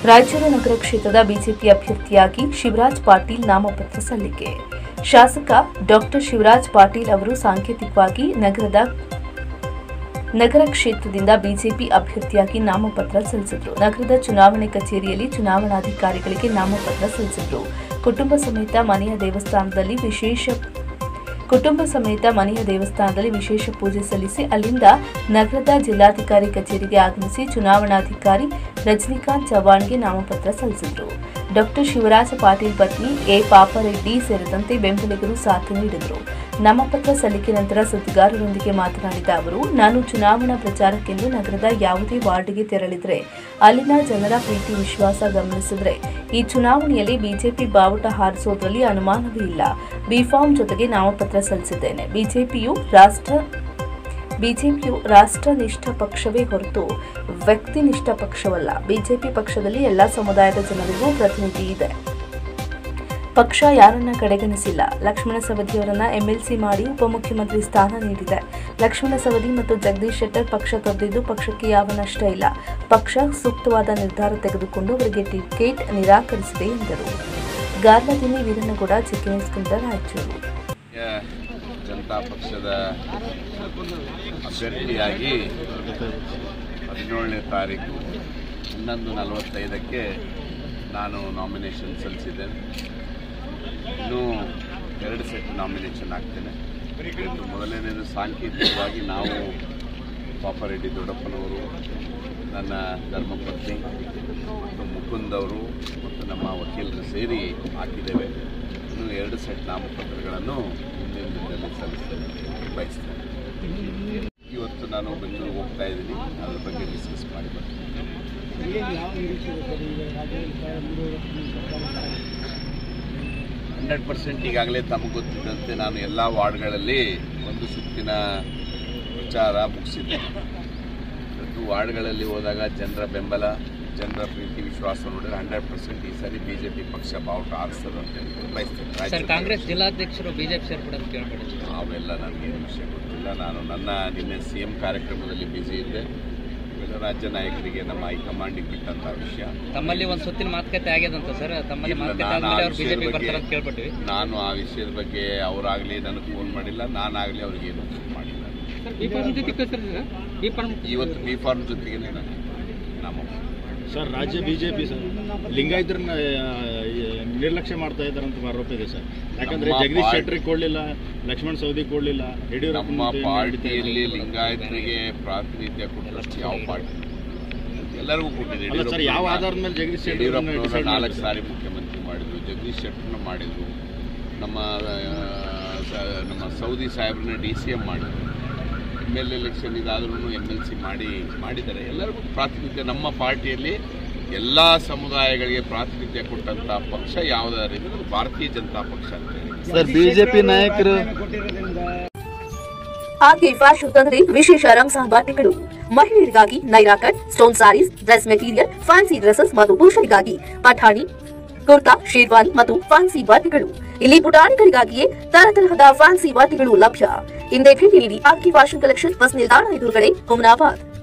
ರಾಯಚೂರು ನಗರ ಕ್ಷೇತ್ರದ ಬಿಜೆಪಿ ಅಭ್ಯರ್ಥಿಯಾಗಿ ಶಿವರಾಜ್ ಪಾಟೀಲ್ ನಾಮಪತ್ರ ಸಲ್ಲಿಕೆ ಶಾಸಕ ಡಾಕ್ಟರ್ ಶಿವರಾಜ್ ಪಾಟೀಲ್ ಅವರು ಸಾಂಕೇತಿಕವಾಗಿ ನಗರದ ನಗರ ಕ್ಷೇತ್ರದಿಂದ ಬಿಜೆಪಿ ಅಭ್ಯರ್ಥಿಯಾಗಿ ನಾಮಪತ್ರ ಸಲ್ಲಿಸಿದ್ರು ನಗರದ ಚುನಾವಣೆ ಕಚೇರಿಯಲ್ಲಿ ಚುನಾವಣಾಧಿಕಾರಿಗಳಿಗೆ ನಾಮಪತ್ರ ಸಲ್ಲಿಸಿದ್ರು ಕುಟುಂಬ ಸಮೇತ ಮನೆಯ ದೇವಸ್ಥಾನದಲ್ಲಿ ವಿಶೇಷ ಕುಟುಂಬ ಸಮೇತ ಮನೆಯ ದೇವಸ್ಥಾನದಲ್ಲಿ ವಿಶೇಷ ಪೂಜೆ ಸಲ್ಲಿಸಿ ಅಲ್ಲಿಂದ ನಗರದ ಜಿಲ್ಲಾಧಿಕಾರಿ ಕಚೇರಿಗೆ ಆಗಮಿಸಿ ಚುನಾವಣಾಧಿಕಾರಿ ರಜನಿಕಾಂತ್ ಚವ್ಹಾಣ್ಗೆ ನಾಮಪತ್ರ ಸಲ್ಲಿಸಿದರು ಡಾಕ್ಟರ್ ಶಿವರಾಜ ಪಾಟೀಲ್ ಪತ್ನಿ ಎ ಪಾಪರೆಡ್ಡಿ ಸೇರಿದಂತೆ ಬೆಂಬಲಿಗರು ಸಾಥ್ ನೀಡಿದರು ನಾಮಪತ್ರ ಸಲ್ಲಿಕೆ ನಂತರ ಸುದ್ದಿಗಾರರೊಂದಿಗೆ ಮಾತನಾಡಿದ ಅವರು ನಾನು ಚುನಾವಣಾ ಪ್ರಚಾರಕ್ಕೆಂದು ನಗರದ ಯಾವುದೇ ವಾರ್ಡ್ಗೆ ತೆರಳಿದರೆ ಅಲ್ಲಿನ ಜನರ ಪ್ರೀತಿ ವಿಶ್ವಾಸ ಗಮನಿಸಿದರೆ ಈ ಚುನಾವಣೆಯಲ್ಲಿ ಬಿಜೆಪಿ ಬಾವುಟ ಹಾರಿಸೋದ್ರಲ್ಲಿ ಅನುಮಾನವೇ ಇಲ್ಲ ಬಿಫಾರ್ಮ್ ಜೊತೆಗೆ ನಾಮಪತ್ರ ಸಲ್ಲಿಸಿದ್ದೇನೆ ಬಿಜೆಪಿಯು ರಾಷ್ಟ್ರ ಬಿಜೆಪಿಯು ರಾಷ್ಟ್ರನಿಷ್ಠ ಪಕ್ಷವೇ ಹೊರತು ವ್ಯಕ್ತಿನಿಷ್ಠ ಪಕ್ಷವಲ್ಲ ಬಿಜೆಪಿ ಪಕ್ಷದಲ್ಲಿ ಎಲ್ಲ ಸಮುದಾಯದ ಜನರಿಗೂ ಪ್ರತಿನಿಧಿ ಇದೆ ಪಕ್ಷ ಯಾರನ್ನ ಕಡೆಗಣಿಸಿಲ್ಲ ಲಕ್ಷ್ಮಣ ಸವದಿಯವರನ್ನ ಎಂಎಲ್ಸಿ ಮಾಡಿ ಉಪಮುಖ್ಯಮಂತ್ರಿ ಸ್ಥಾನ ನೀಡಿದೆ ಲಕ್ಷ್ಮಣ ಸವದಿ ಮತ್ತು ಜಗದೀಶ್ ಶೆಟ್ಟರ್ ಪಕ್ಷ ತೊರೆದಿದ್ದು ಪಕ್ಷಕ್ಕೆ ಯಾವ ನಷ್ಟ ಇಲ್ಲ ಪಕ್ಷ ಸೂಕ್ತವಾದ ನಿರ್ಧಾರ ತೆಗೆದುಕೊಂಡು ಅವರಿಗೆ ಟಿಕೆಟ್ ನಿರಾಕರಿಸಿದೆ ಎಂದರು ಗಾರ್ಲದಿನಿ ವೀರನಗೌಡ ಚಿಕ್ಕನೇಸ್ಕಂದ ರಾಯಚೂರು ಜನತಾ ಪಕ್ಷದ ಅಭ್ಯರ್ಥಿಯಾಗಿ ಹದಿನೇಳನೇ ತಾರೀಕು ಹನ್ನೊಂದು ನಲವತ್ತೈದಕ್ಕೆ ನಾನು ನಾಮಿನೇಷನ್ ಸಲ್ಲಿಸಿದ್ದೇನೆ ಇನ್ನೂ ಎರಡು ಸೆಟ್ ನಾಮಿನೇಷನ್ ಆಗ್ತೇನೆ ಇವತ್ತು ಮೊದಲನೇದು ಸಾಂಕೇತಿಕವಾಗಿ ನಾವು ಪಾಪರೆಡ್ಡಿ ದೊಡ್ಡಪ್ಪನವರು ನನ್ನ ಧರ್ಮಪತ್ನಿ ಮತ್ತು ಮುಕುಂದ್ ಅವರು ಮತ್ತು ನಮ್ಮ ವಕೀಲರು ಸೇರಿ ಹಾಕಿದ್ದೇವೆ ಇನ್ನು ಎರಡು ಸೆಟ್ ನಾಮಪತ್ರಗಳನ್ನು ಮುಂದಿನ ದಿನದಲ್ಲಿ ಸಲ್ಲಿಸ್ತೇನೆ ಬಯಸ್ತೇನೆ ಇವತ್ತು ನಾನು ಬೆಂಗಳೂರಿಗೆ ಹೋಗ್ತಾ ಇದ್ದೀನಿ ಅದ್ರ ಬಗ್ಗೆ ಡಿಸ್ಕಸ್ ಮಾಡಿ ಬರ್ತೀನಿ ಹಂಡ್ರೆಡ್ ಪರ್ಸೆಂಟ್ ಈಗಾಗಲೇ ತಮಗೆ ಗೊತ್ತಿದ್ದಂತೆ ನಾನು ಎಲ್ಲ ವಾರ್ಡ್ಗಳಲ್ಲಿ ಒಂದು ಸುತ್ತಿನ ಪ್ರಚಾರ ಮುಗಿಸಿದ್ದೆ ಇವತ್ತು ವಾರ್ಡ್ಗಳಲ್ಲಿ ಹೋದಾಗ ಜನರ ಬೆಂಬಲ ಜನರ ಪ್ರೀತಿ ವಿಶ್ವಾಸ ನೋಡಿದ್ರೆ ಹಂಡ್ರೆಡ್ ಪರ್ಸೆಂಟ್ ಈ ಸಾರಿ ಬಿ ಜೆ ಪಿ ಪಕ್ಷ ಬಾವುಟ ಆರಿಸ್ತದೆ ಅಂತ ಹೇಳಿ ಬಯಸ್ತೇನೆ ಸರ್ ರಾಜ್ಯದಲ್ಲಿ. ಕಾಂಗ್ರೆಸ್ ಜಿಲ್ಲಾಧ್ಯಕ್ಷರು ಬಿಜೆಪಿ ಸೇರ್ಪಡೆ ಕೇಳ್ಬಿಡಿ ಅವೆಲ್ಲ ನನಗೇನು ವಿಷಯ ಗೊತ್ತಿಲ್ಲ ನಾನು ನನ್ನ ನಿನ್ನೆ ಸಿ ಎಂ ಕಾರ್ಯಕ್ರಮದಲ್ಲಿ ಬ್ಯುಸಿ ಇದ್ದೆ ಇವೆಲ್ಲ ರಾಜ್ಯ ನಾಯಕರಿಗೆ ನಮ್ಮ ಹೈಕಮಾಂಡಿಗೆ ಬಿಟ್ಟಂಥ ವಿಷಯ ತಮ್ಮಲ್ಲಿ ಒಂದು ಸುತ್ತಿನ ಮಾತುಕತೆ ಆಗ್ಯದಂತ ಸರ್ ತಮ್ಮಲ್ಲಿ ಇಲ್ಲ, ಮಾತುಕತೆ ನಾನು ಆದ್ಮೇಲೆ ಆ ಅವ್ರು ವಿಷಯದ ಬಿಜೆಪಿ ಬಗ್ಗೆ- ಬರ್ತಾರೆ ಅಂತ ಕೇಳ್ಬಿಟ್ಟಿವಿ ನಾನು ಆ ವಿಷಯದ ಬಗ್ಗೆ ಅವರಾಗಲಿ ನನಗೆ ಫೋನ್ ಮಾಡಿಲ್ಲ ನಾನಾಗಲಿ ಅವ್ರಿಗೇನು ಮಾಡಿಲ್ಲ ಇವತ್ತು ಬಿ ಫಾರ್ಮ್ ಜೊತೆಗೇ ನಾನು ನಮ್ಮ ಸರ್ ರಾಜ್ಯ ಬಿಜೆಪಿ ಸರ್ ಲಿಂಗಾಯತರನ್ನ ಆ, ನಿರ್ಲಕ್ಷ್ಯ ಮಾಡ್ತಾ ಇದ್ದಾರೆ ಅಂತ ಆರೋಪ ಇದೆ ಸರ್ ಯಾಕಂದ್ರೆ ನಮ್ಮ ಜಗದೀಶ್ ಪಾರ್ಟಿ- ಶೆಟ್ಟರ್ ಕೊಡ್ಲಿಲ್ಲ ಲಕ್ಷ್ಮಣ್ ಸವದಿ ಕೊಡ್ಲಿಲ್ಲ ಯಡಿಯೂರಪ್ಪ ನಮ್ಮ ಪಾರ್ಟಿಯಲ್ಲಿ ಲಿಂಗಾಯತರಿಗೆ ಪ್ರಾತಿನಿಧ್ಯ ಕೊಟ್ಟಷ್ಟು ಯಾವ ಪಾರ್ಟಿ ಎಲ್ಲರಿಗೂ ಕೊಟ್ಟಿದೆ ಅಲ್ಲ ಸರ್ ಯಾವ ಆಧಾರದ ಮೇಲೆ ಜಗದೀಶ್ ಶೆಟ್ಟರ್ ಯಡಿಯೂರಪ್ಪನವರು ನಾಲ್ಕು ಸಾರಿ ಮುಖ್ಯಮಂತ್ರಿ ಮಾಡಿದ್ರು ಜಗದೀಶ್ ಶೆಟ್ಟರ್ನ ಮಾಡಿದ್ರು ನಮ್ಮ ಆ, ಸ- ನಮ್ಮ ಸೌದಿ ಸಾಹೇಬ್ರನ್ನ ಡಿ ಸಿ ಎಂ ಮಾಡಿದ್ರು ಎಮ್ ಎಲ್ ಎಲೆಕ್ಷನ್ ಇದಾದ್ರೂ ಎಮ್ ಎಲ್ ಸಿ ಮಾಡಿ ಮಾಡಿದ್ದಾರೆ ಎಲ್ಲರಿಗೂ ಪ್ರಾತಿನಿಧ್ಯ ನಮ್ಮ ಪಾರ್ಟಿಯಲ್ಲಿ ಎಲ್ಲ ಸಮುದಾಯಗಳಿಗೆ ಪ್ರಾತಿನಿಧ್ಯ ಕೊಟ್ಟಂಥ ಪಕ್ಷ ಯಾವುದಾದ್ರಿಂದ ಅದು ಭಾರತೀಯ ಜನತಾ ಪಕ್ಷ ಅಂತ ಹೇಳಿ ಸರ್ ಬಿಜೆಪಿ ನಾಯಕರು ಹಾಗೆ ಫ್ಯಾಷನ್ ತಂದರೆ ವಿಶೇಷ ರಂಜಾನ್ ಬಟ್ಟೆಗಳು ಮಹಿಳೆಯರಿಗಾಗಿ Naira cut stone sarees dress material fancy dresses ಮತ್ತು ಪುರುಷರಿಗಾಗಿ ಪಠಾಣಿ ಕುರ್ತಾ ಶೇರ್ವಾನಿ ಮತ್ತು ಫ್ಯಾನ್ಸಿ ಬಟ್ಟೆಗಳು ಇಲ್ಲಿ ಪುಟಾಣಿಗಳಿಗಾಗಿಯೇ ತರತರಹದ ಫ್ಯಾನ್ಸಿ ಬಟ್ಟೆಗಳು ಲಭ್ಯ ಹಿಂದೆ ಭೇಟಿ ನೀಡಿ ಆರ್ಕಿ ಫ್ಯಾಷನ್ ಕಲೆಕ್ಷನ್ ಬಸ್ ನಿಲ್ದಾಣ ಎದುರುಗಡೆ ಹುಮನಾಬಾದ್